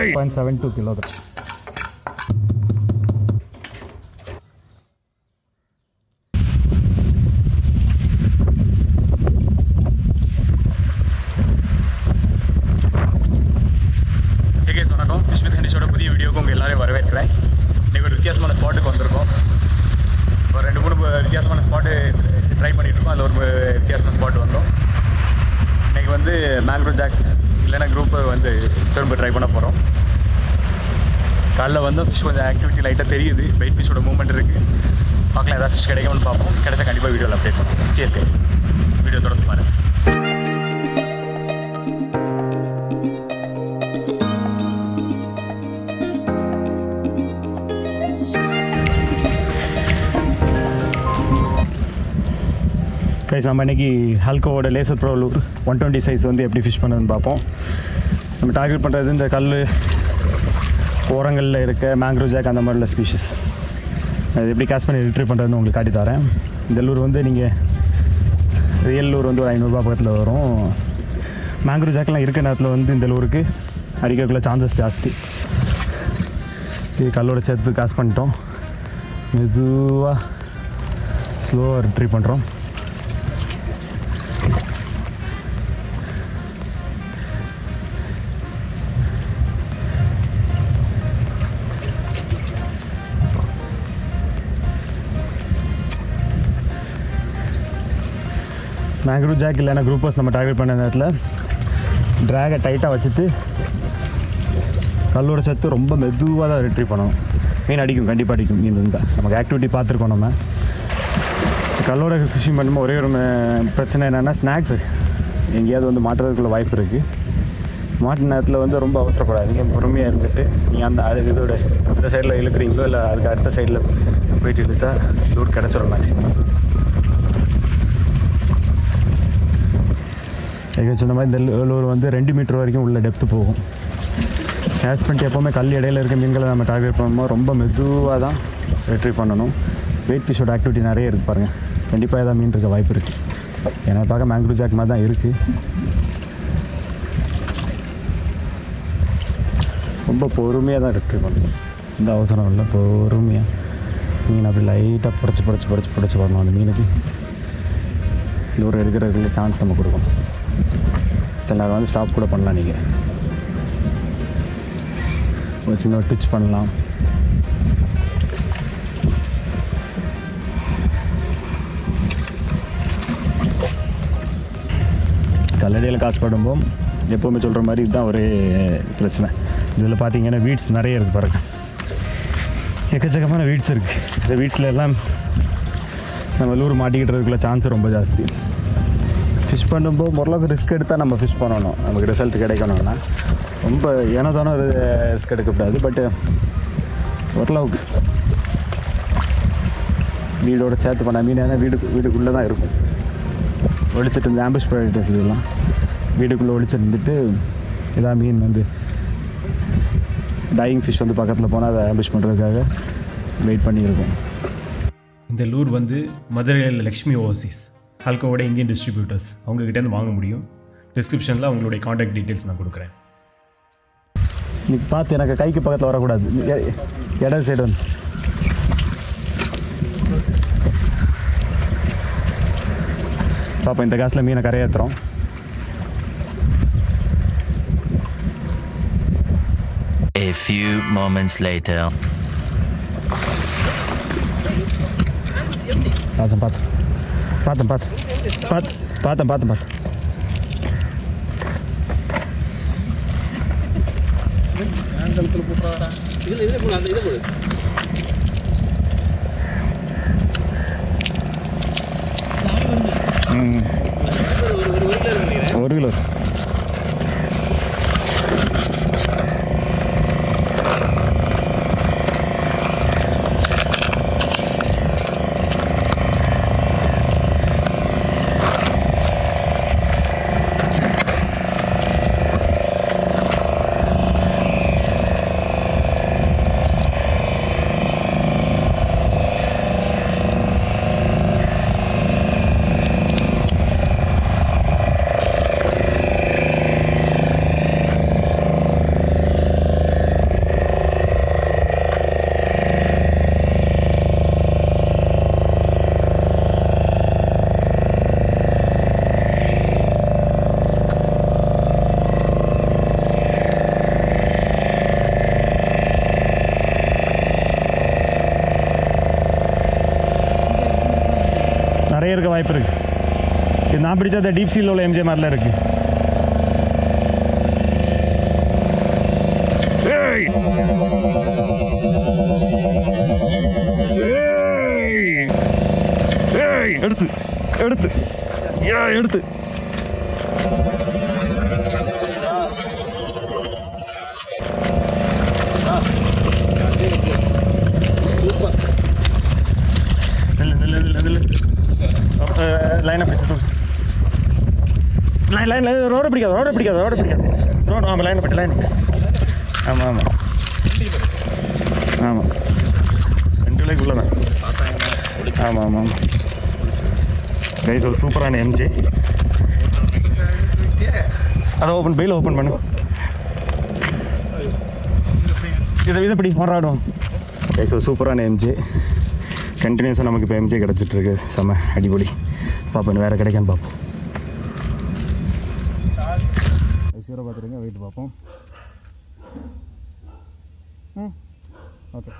Point seven two kilogram hey guys வணக்கம் fish with ஹனிஷோட புதிய வீடியோக்கு உங்கள் எல்லாரையும் வரவேற்கிறேன் இன்றைக்கி ஒரு வித்தியாசமான ஸ்பாட்டுக்கு வந்திருக்கோம் ஒரு ரெண்டு மூணு ப- வித்தியாசமான ஸ்பாட்டு ட்ரை பண்ணிட்டு இருக்கோம் அதில் ஒரு வித்தியாசமான ஸ்பாட் வந்தோம் இன்றைக்கி வந்து மேங்க்ரோ ஜாக்ஸ் இல்லைன்னா குரூப்பை வந்து திரும்ப ட்ரை பண்ண போகிறோம் காலைல வந்து ஃபிஷ் கொஞ்சம் ஆக்டிவிட்டி லைட்டாக தெரியுது வெயிட் ஃபிஷோட மூவ்மெண்ட் இருக்குது பார்க்கலாம் ஏதாவது ஃபிஷ் கிடைக்கும்னு பார்ப்போம் கிடைச்சா கண்டிப்பாக வீடியோவில் அப்டேட் பண்ணுவோம் சேஸ் கைஸ் வீடியோ தொடர்ந்து பாருங்கள் கைஸ் நம்ம இன்னைக்கு ஹல்கோவோட laser pro lure one twenty size வந்து எப்படி ஃபிஷ் பண்ணுறதுன்னு பார்ப்போம் நம்ம டார்கெட் பண்ணுறது இந்த கல் ஓரங்களில் இருக்க மேங்க்ரோவ் ஜாக் அந்த மாதிரில ஸ்பீஷஸ் அது எப்படி கேஷ் பண்ணி ரிட்ரீவ் பண்ணுறதுன்னு உங்களுக்கு காட்டி தரேன் இந்த லூர் வந்து நீங்கள் ரியல் லூர் வந்து ஒரு ஐநூறுரூபா பக்கத்தில் வரும் மேங்க்ரோவ் ஜாக்கெலாம் இருக்க நேரத்தில் வந்து இந்த லூருக்கு அடிக்கக்குள்ள சான்சஸ் ஜாஸ்தி இது கல்லோட சேர்த்து காசு பண்ணிட்டோம் மெதுவாக ஸ்லோவாக ரிட்ரீவ் பண்ணுறோம் மேங்க்ரூவ் ஜாக் இல்லைன்னா குரூப்பர்ஸ் நம்ம டார்கெட் பண்ண நேரத்தில் ட்ராகை டைட்டாக வச்சுட்டு கல்லோட சேர்த்து ரொம்ப மெதுவாக தான் ரிட்ரீவ் பண்ணணும் மீன் அடிக்கும் கண்டிப்பாக அடிக்கும் மீன் இருந்தால் நமக்கு ஆக்டிவிட்டி பார்த்துருக்கோம் நம்ம கல்லோட ஃபிஷிங் பண்ணும்போது ஒரே ஒரு ம- பிரச்சனை என்னென்னா ஸ்நாக்ஸு எங்கேயாவது வந்து மாட்டுறதுக்குள்ள வாய்ப்பு இருக்குது மாட்டு நேரத்தில் வந்து ரொம்ப அவசரப்படாதீங்க பொறுமையாக இருந்துட்டு நீங்கள் அந்த அது இதோட இந்த சைடில் இழுக்கிறீங்களோ இல்லை அதுக்கு அடுத்த சைடில் போயிட்டு இழுத்தா லூர் கிடச்சிரும் மேக்ஸிமம் எங்கே சொன்ன மாதிரி இந்த லூர் வந்து ரெண்டு மீட்டர் வரைக்கும் உள்ள டெப்த்து போகும் கேஷ் பண்ணிட்டு எப்போவுமே கல் இடையில இருக்க மீன்களை நம்ம டார்கெட் பண்ணும்போது ரொம்ப மெதுவாக தான் ரெட்ரீவ் பண்ணணும் வெயிட் ஃபிஷோட ஆக்டிவிட்டி நிறைய இருக்குது பாருங்கள் கண்டிப்பாக ஏதாவது மீன் இருக்க வாய்ப்பு இருக்குது ஏன்னா பார்க்க மேங்க்ரூவ் ஜாக் மாதிரி தான் இருக்குது ரொம்ப பொறுமையாக தான் ரெட்ரீவ் பண்ணணும் எந்த அவசரம் இல்லை பொறுமையாக மீன் அப்படி லைட்டாக புடச்சி புடச்சி புடச்சி புடச்சி வரணும் அந்த மீனுக்கு லூர் எடுக்கிறதுக்கு சான்ஸ் நம்ம கொடுக்கணும் சில நேரம் வந்து ஸ்டாப் கூட பண்ணலாம் நீங்கள் ஒரு சின்ன ஒரு டிச் பண்ணலாம் கல்லடியில் காசு படும்போது எப்போவுமே சொல்கிற மாதிரி இதுதான் ஒரு பிரச்சனை இதில் பார்த்தீங்கன்னா வீட்ஸ் நிறைய இருக்குது பாருங்க எக்கச்சக்கமான வீட்ஸ் இருக்குது இந்த வீட்ஸில் எல்லாம் நம்ம லூர் மாட்டிக்கிட்டுறதுக்குள்ள சான்ஸ் ரொம்ப ஜாஸ்தி ஃபிஷ் பண்ணும்போது ஓரளவுக்கு ரிஸ்க் எடுத்தால் நம்ம ஃபிஷ் பண்ணணும் நமக்கு ரிசல்ட் கிடைக்கணும்னா ரொம்ப ஏனதான ஒரு ரிஸ்க் எடுக்கக்கூடாது பட்டு ஓரளவுக்கு வீடோட சேர்த்து பண்ண மீன் ஏன்னா வீடு வீடுக்குள்ளே தான் இருக்கும் ஒழிச்சிட்டு இந்த ஆம்பிஷ் ப்ரைடர்ஸ் இதெல்லாம் வீடுக்குள்ளே ஒழிச்சிருந்துட்டு இதான் மீன் வந்து டையிங் ஃபிஷ் வந்து பக்கத்தில் போனால் அதை ஆம்பிஷ் பண்ணுறதுக்காக வெயிட் பண்ணியிருக்கோம் இந்த லூர் வந்து மதுரையில் லக்ஷ்மி ஓவர்சீஸ் ஹல்கோவோட இந்தியன் டிஸ்ட்ரிபியூட்டர்ஸ் அவங்ககிட்டேருந்து வாங்க முடியும் டிஸ்கிரிப்ஷனில் அவங்களுடைய காண்டாக்ட் டீட்டெயில்ஸ் நான் கொடுக்குறேன் நீ பார்த்து எனக்கு கைக்கு பக்கத்தில் வரக்கூடாது எ- இடது சைடு வந்து பாப்பா இந்த காசில் மீனை கரையேற்றுறோம் A few moments later. பார்த்தேன் பார்த்தேன் பார்த்தேன் பார்த்தேன் பார்த்து பார்த்தேன் பார்த்தேன் பார்த்தேன் ம். ஒரு கிலோ வாய்ப்பு இருக்கு இது நான் பிடிச்ச அந்த டீப் சீல உள்ள எம்ஜே மாதிரிலாம் இருக்கு ஏய்! ஏய்! ஏய்! எடுத்து எடுத்து ஏ எடுத்து நில்லு நில்லு நில்லு நில்லு லைனை பிடிச்சு தூக்கு லைன் லைன் ரோடு பிடிக்காது ரோடு பிடிக்காது ரோடு பிடிக்காது ரோடு ஆமாம் லைனை பிடி லைன் ஆமாம் ஆமாம் ஆமாம் ரெண்டு லைக்குள்ளே தான் ஆமாம் ஆமாம் ஆமாம் கைஸ் ஒரு சூப்பரான எம்ஜி அதை ஓப்பன் பெயில் ஓப்பன் பண்ணு இதை இதை பிடி போராடும் கைஸ் ஒரு சூப்பரான எம்ஜி கண்டினியூஸாக நமக்கு இப்போ எம்ஜி கிடச்சிட்ருக்கு செம அடிப்பொடி பார்ப்போம் வேறு கிடைக்கான்னு பார்ப்போம் ஐசியோட பார்த்துருங்க வெயிட் பார்ப்போம் ம் okay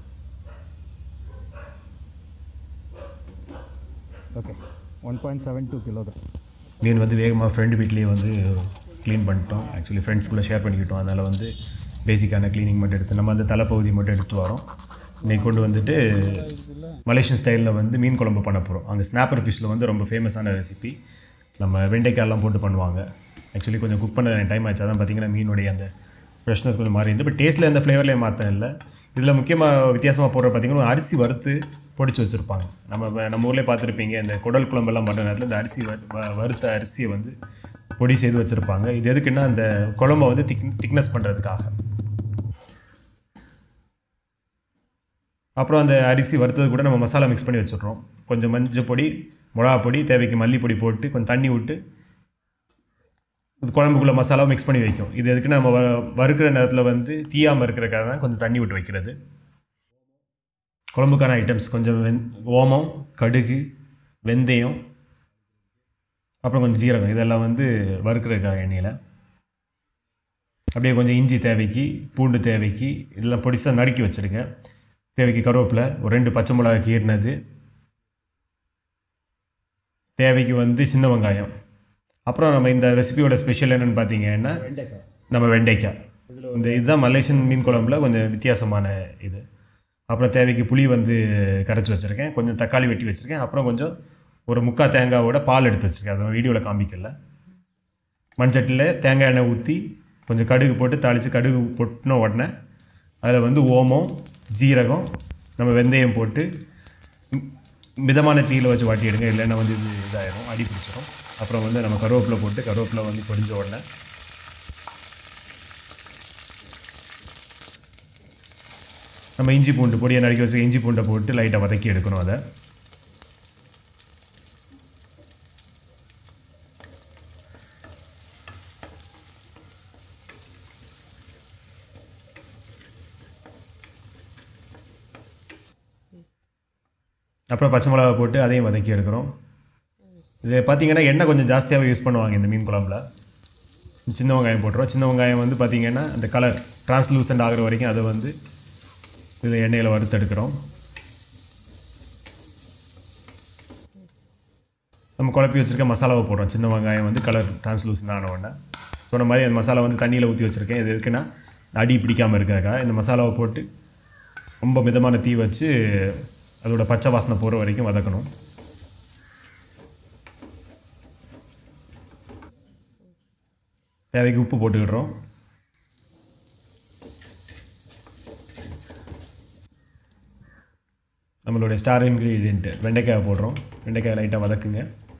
okay one point seven two kilo தான் மீன் வந்து வேகமாக ஃப்ரெண்டு வீட்லேயே வந்து க்ளீன் பண்ணிட்டோம் ஆக்சுவலி ஃப்ரெண்ட்ஸ்குள்ளே ஷேர் பண்ணிக்கிட்டோம் அதனால் வந்து பேசிக்கான க்ளீனிங் மட்டும் எடுத்து நம்ம அந்த தலைப்பகுதி மட்டும் எடுத்து வரோம் இன்னைக்கு கொண்டு வந்துட்டு மலேசியன் ஸ்டைலில் வந்து மீன் குழம்பு பண்ண போகிறோம் அங்கே ஸ்னாப்பர் ஃபிஷ்ஷில் வந்து ரொம்ப ஃபேமஸான ரெசிபி நம்ம வெண்டைக்காயெல்லாம் போட்டு பண்ணுவாங்க ஆக்சுவலி கொஞ்சம் குக் பண்ண டைம் ஆச்சு அதான் பார்த்தீங்கன்னா மீனுடைய அந்த ஃப்ரெஷ்னஸ் கொஞ்சம் மாறி இருந்து பட் டேஸ்ட்டில் எந்த ஃப்ளேவர்லேயும் மாற்றம் இல்லை இதில் முக்கியமாக வித்தியாசமாக போடுற பார்த்தீங்கன்னா அரிசி வறுத்து பொடிச்சு வச்சுருப்பாங்க நம்ம வ- நம்ம ஊர்லேயே பார்த்துருப்பீங்க இந்த குடல் குழம்பெல்லாம் பண்ணுற நேரத்தில் இந்த அரிசி வறு- வ- வறுத்த அரிசியை வந்து பொடி செய்து வச்சுருப்பாங்க இது எதுக்குன்னா அந்த குழம்பை வந்து திக் திக்னஸ் பண்ணுறதுக்காக அப்புறம் அந்த அரிசி வறுத்தது கூட நம்ம மசாலா மிக்ஸ் பண்ணி வச்சுட்றோம் கொஞ்சம் மஞ்சள் பொடி மிளகா பொடி தேவைக்கு மல்லிப்பொடி போட்டு கொஞ்சம் தண்ணி விட்டு இது குழம்புக்குள்ள மசாலாவும் மிக்ஸ் பண்ணி வைக்கும் இது எதுக்குன்னா நம்ம வ- வறுக்கிற நேரத்தில் வந்து தீயாமல் இருக்கிறக்காக தான் கொஞ்சம் தண்ணி விட்டு வைக்கிறது குழம்புக்கான ஐட்டம்ஸ் கொஞ்சம் வெந் ஓமம் கடுகு வெந்தயம் அப்புறம் கொஞ்சம் ஜீரகம் இதெல்லாம் வந்து வறுக்கிறதுக்காக எண்ணெயில் அப்படியே கொஞ்சம் இஞ்சி தேவைக்கு பூண்டு தேவைக்கு இதெல்லாம் பொடிசாக நறுக்கி வச்சுருங்க தேவைக்கு கருவேப்பிலை ஒரு ரெண்டு பச்சை மிளகா கீறினது தேவைக்கு வந்து சின்ன வெங்காயம் அப்புறம் நம்ம இந்த ரெசிபியோட ஸ்பெஷல் என்னென்னு பார்த்தீங்கன்னா நம்ம வெண்டைக்காய் இந்த இதுதான் மலேசியன் மீன் குழம்புல கொஞ்சம் வித்தியாசமான இது அப்புறம் தேவைக்கு புளி வந்து கரைச்சி வச்சுருக்கேன் கொஞ்சம் தக்காளி வெட்டி வச்சுருக்கேன் அப்புறம் கொஞ்சம் ஒரு முக்கால் தேங்காவோட பால் எடுத்து வச்சுருக்கேன் அதை வீடியோவில் காமிக்கல மண்சட்டியில் தேங்காய் எண்ணெய் ஊற்றி கொஞ்சம் கடுகு போட்டு தாளித்து கடுகு பொட்டின உடனே அதில் வந்து ஓமம் ஜீரகம் நம்ம வெந்தயம் போட்டு மி- மிதமான தீயில் வச்சு வாட்டி எடுங்க இல்லைன்னா வந்து இது இதாயிரும் அடி பிடிச்சிரும் அப்புறம் வந்து நம்ம கருவேப்பிலை போட்டு கருவேப்பிலை வந்து பொரிஞ்ச உடனே நம்ம இஞ்சி பூண்டு பொடியை நறுக்கி வச்சு இஞ்சி பூண்டை போட்டு லைட்டாக வதக்கி எடுக்கணும் அதை அப்புறம் பச்சை மிளகா போட்டு அதையும் வதக்கி எடுக்கிறோம் இது பார்த்தீங்கன்னா எண்ணெய் கொஞ்சம் ஜாஸ்தியாகவே யூஸ் பண்ணுவாங்க இந்த மீன் குழம்புல சின்ன வெங்காயம் போட்டுரும் சின்ன வெங்காயம் வந்து பார்த்தீங்கன்னா அந்த கலர் டிரான்ஸ்லூசன்ட் ஆகுற வரைக்கும் அதை வந்து இதை எண்ணெயில் வறுத்தெடுக்கிறோம் நம்ம குழப்பி வச்சுருக்க மசாலாவை போடுறோம் சின்ன வெங்காயம் வந்து கலர் டிரான்ஸ்லூசன் ஆன உடனே சொன்ன மாதிரி அந்த மசாலா வந்து தண்ணியில் ஊற்றி வச்சுருக்கேன் இது எதுக்குன்னா அடி பிடிக்காமல் இருக்கிறதுக்காக இந்த மசாலாவை போட்டு ரொம்ப மிதமான தீ வச்சு அதோட பச்சை வாசனை போகிற வரைக்கும் வதக்கணும் தேவைக்கு உப்பு போட்டுக்கிடுறோம் நம்மளுடைய ஸ்டார் இன்க்ரீடியன்ட் வெண்டைக்காய் போடுறோம் வெண்டைக்காய் லைட்டாக வதக்குங்க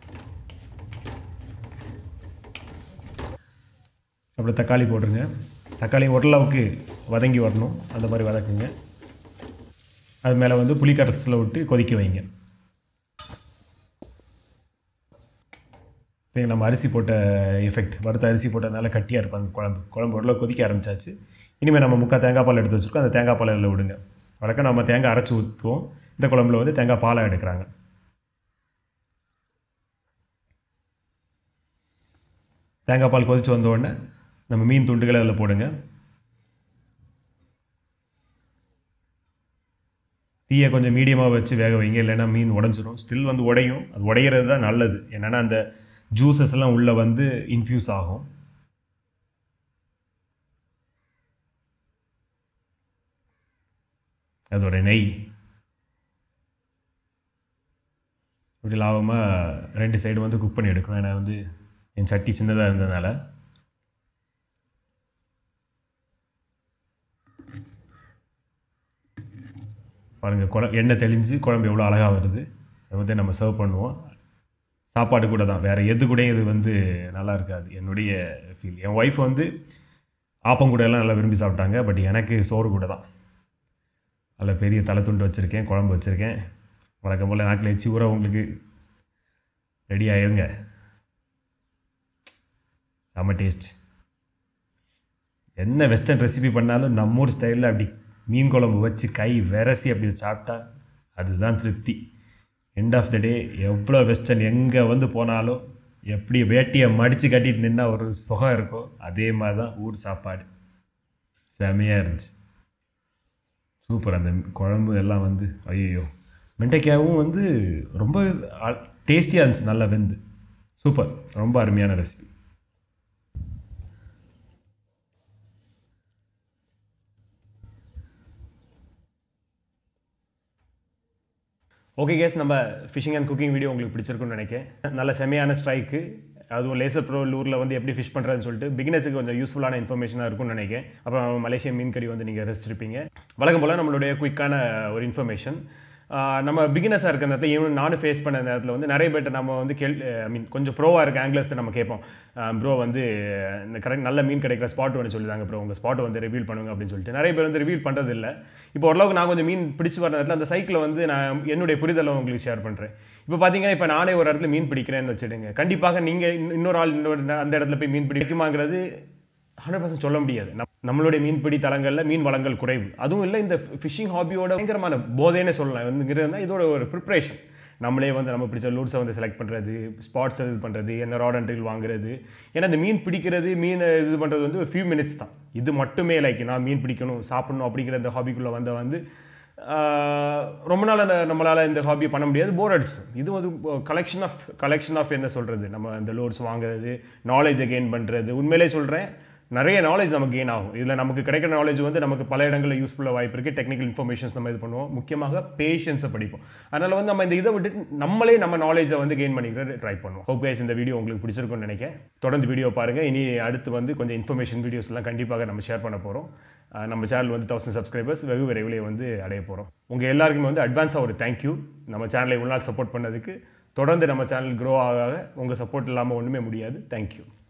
அப்புறம் தக்காளி போட்டுருங்க தக்காளி ஓரளவுக்கு வதங்கி வரணும் அந்த மாதிரி வதக்குங்க அது மேலே வந்து புளி கரைசலை விட்டு கொதிக்க வைங்க சரி நம்ம அரிசி போட்ட எஃபெக்ட் வறுத்த அரிசி போட்டதுனால கட்டியாக இருப்பாங்க குழம்பு குழம்பு ஓரளவு கொதிக்க ஆரம்பிச்சாச்சு இனிமேல் நம்ம முக்கால் தேங்காய் பால் எடுத்து வச்சுருக்கோம் அந்த தேங்காய் பால் அதில் விடுங்க வழக்கம் நம்ம தேங்காய் அரைச்சி ஊற்றுவோம் இந்த குழம்புல வந்து தேங்காய் பாலாக எடுக்கிறாங்க தேங்காய் பால் கொதிச்சு வந்த உடனே நம்ம மீன் துண்டுகளை அதில் போடுங்க தீயை கொஞ்சம் மீடியமாக வச்சு வேக வைங்க இல்லைன்னா மீன் உடஞ்சிரும் ஸ்டில் வந்து உடையும் அது உடையிறது தான் நல்லது என்னென்னா அந்த ஜூஸஸ் எல்லாம் உள்ளே வந்து இன்ஃப்யூஸ் ஆகும் அதோட நெய் இப்படி லாபமாக ரெண்டு சைடு வந்து குக் பண்ணி எடுக்கணும் ஏன்னா வந்து என் சட்டி சின்னதாக இருந்ததுனால பாருங்கள் குழ எண்ணெய் தெளிஞ்சு குழம்பு எவ்வளோ அழகாக வருது அதை வந்து நம்ம சர்வ் பண்ணுவோம் சாப்பாடு கூட தான் வேறு எது கூடயும் இது வந்து நல்லா இருக்காது என்னுடைய ஃபீல் என் ஒய்ஃப் வந்து ஆப்பம் கூட எல்லாம் நல்லா விரும்பி சாப்பிட்டாங்க பட் எனக்கு சோறு கூட தான் அதில் பெரிய தலை துண்டு வச்சுருக்கேன் குழம்பு வச்சுருக்கேன் வழக்கம் போல் நாக்கில் வச்சு ஊற உங்களுக்கு ரெடி ஆயிருங்க செம்ம டேஸ்ட் என்ன வெஸ்டர்ன் ரெசிபி பண்ணாலும் நம்ம ஊர் ஸ்டைலில் அப்படி மீன் குழம்பு வச்சு கை விரசி அப்படி சாப்பிட்டா அதுதான் திருப்தி எண்ட் ஆஃப் த டே எவ்வளோ வெஸ்டர்ன் எங்கே வந்து போனாலும் எப்படி வேட்டியை மடித்து கட்டிட்டு நின்னா ஒரு சுகம் இருக்கோ அதே மாதிரி தான் ஊர் சாப்பாடு செமையாக இருந்துச்சு சூப்பர் அந்த குழம்பு எல்லாம் வந்து ஐயோ வெண்டைக்காயும் வந்து ரொம்ப டேஸ்டியாக இருந்துச்சு நல்லா வெந்து சூப்பர் ரொம்ப அருமையான ரெசிபி ஓகே கேஸ் நம்ம ஃபிஷிங் அண்ட் குக்கிங் வீடியோ உங்களுக்கு பிடிச்சிருக்குன்னு நினைக்கிறேன் நல்ல செமையான ஸ்ட்ரைக்கு அதுவும் லேசர் ப்ரோ லூரில் வந்து எப்படி ஃபிஷ் பண்ணுறதுன்னு சொல்லிட்டு பிகினர்ஸுக்கு கொஞ்சம் யூஸ்ஃபுல்லான இன்ஃபர்மேஷனாக இருக்கும்னு நினைக்கிறேன் அப்புறம் மலேசியா மீன் கறி வந்து நீங்கள் ரசிச்சிருப்பீங்க வழக்கம் போல் நம்மளுடைய குயிக்கான ஒரு இன்ஃபர்மேஷன் நம்ம பிகினஸாக இருக்க நேரத்தில் ஈவன் நானும் ஃபேஸ் பண்ண நேரத்தில் வந்து நிறைய பேர்ட்ட நம்ம வந்து கேள் ஐ மீன் கொஞ்சம் ப்ரோவாக இருக்க ஆங்கிலர்ஸ்ட்டு நம்ம கேட்போம் ப்ரோ வந்து இந்த கரெக்ட் நல்ல மீன் கிடைக்கிற ஸ்பாட் வந்து சொல்லிதாங்க ப்ரோ உங்கள் ஸ்பாட் வந்து ரிவீல் பண்ணுங்க அப்படின்னு சொல்லிட்டு நிறைய பேர் வந்து ரிவீல் பண்ணுறது இல்லை இப்போ ஓரளவுக்கு நான் கொஞ்சம் மீன் பிடிச்சி வர நேரத்தில் அந்த சைக்கிளை வந்து நான் என்னுடைய புரிதலை உங்களுக்கு ஷேர் பண்ணுறேன் இப்போ பார்த்தீங்கன்னா இப்போ நானே ஒரு இடத்துல மீன் பிடிக்கிறேன்னு வச்சுடுங்க கண்டிப்பாக நீங்கள் இன்னொரு ஆள் இன்னொரு அந்த இடத்துல போய் மீன் பிடிக்குமாங்கிறது ஹண்ட்ரட் பர்சன்ட் சொல்ல முடியாது நம் நம்மளுடைய மீன்பிடி தளங்களில் மீன் வளங்கள் குறைவு அதுவும் இல்லை இந்த ஃபிஷிங் ஹாபியோட பயங்கரமான போதைன்னு சொல்லலாம் வந்துங்கிறது இதோட ஒரு ப்ரிப்ரேஷன் நம்மளே வந்து நம்ம பிடிச்ச லூட்ஸை வந்து செலக்ட் பண்ணுறது ஸ்பாட்ஸ் இது பண்ணுறது என்ன ராட் அண்ட் ரீல் வாங்குறது ஏன்னா இந்த மீன் பிடிக்கிறது மீன் இது பண்ணுறது வந்து ஒரு ஃபியூ மினிட்ஸ் தான் இது மட்டுமே லைக் நான் மீன் பிடிக்கணும் சாப்பிடணும் அப்படிங்கிற இந்த ஹாபிக்குள்ளே வந்த வந்து ரொம்ப நாள் நம்மளால் இந்த ஹாபி பண்ண முடியாது போர் அடிச்சு இது வந்து கலெக்ஷன் ஆஃப் கலெக்ஷன் ஆஃப் என்ன சொல்கிறது நம்ம இந்த லோட்ஸ் வாங்குறது நாலேஜை கெயின் பண்ணுறது உண்மையிலே சொல்கிறேன் நிறைய நாலேஜ் நமக்கு கெயின் ஆகும் இதில் நமக்கு கிடைக்கிற நாலேஜ் வந்து நமக்கு பல இடங்களில் யூஸ்ஃபுல்லாக வாய்ப்பு இருக்குது டெக்னிக்கல் இன்ஃபர்மேஷன்ஸ் நம்ம இது பண்ணுவோம் முக்கியமாக பேஷன்ஸை படிப்போம் அதனால் வந்து நம்ம இந்த இதை விட்டு நம்மளே நம்ம நாலேஜை வந்து கெயின் பண்ணிக்கிற ட்ரை பண்ணுவோம் ஹோப் கைஸ் இந்த வீடியோ உங்களுக்கு பிடிச்சிருக்கும்னு நினைக்கிறேன் தொடர்ந்து வீடியோ பாருங்கள் இனி அடுத்து வந்து கொஞ்சம் இன்ஃபர்மேஷன் வீடியோஸ்லாம் கண்டிப்பாக நம்ம ஷேர் பண்ண போகிறோம் நம்ம சேனல் வந்து தௌசண்ட் சப்ஸ்கிரைபர்ஸ் வெகு விரைவிலே வந்து அடைய போகிறோம் உங்கள் எல்லாருக்குமே வந்து அட்வான்ஸாக ஒரு தேங்க்யூ நம்ம சேனலை இவ்வளோ நாள் சப்போர்ட் பண்ணதுக்கு தொடர்ந்து நம்ம சேனல் க்ரோ ஆக உங்கள் சப்போர்ட் இல்லாமல் ஒன்றுமே முடியாது தேங்க்யூ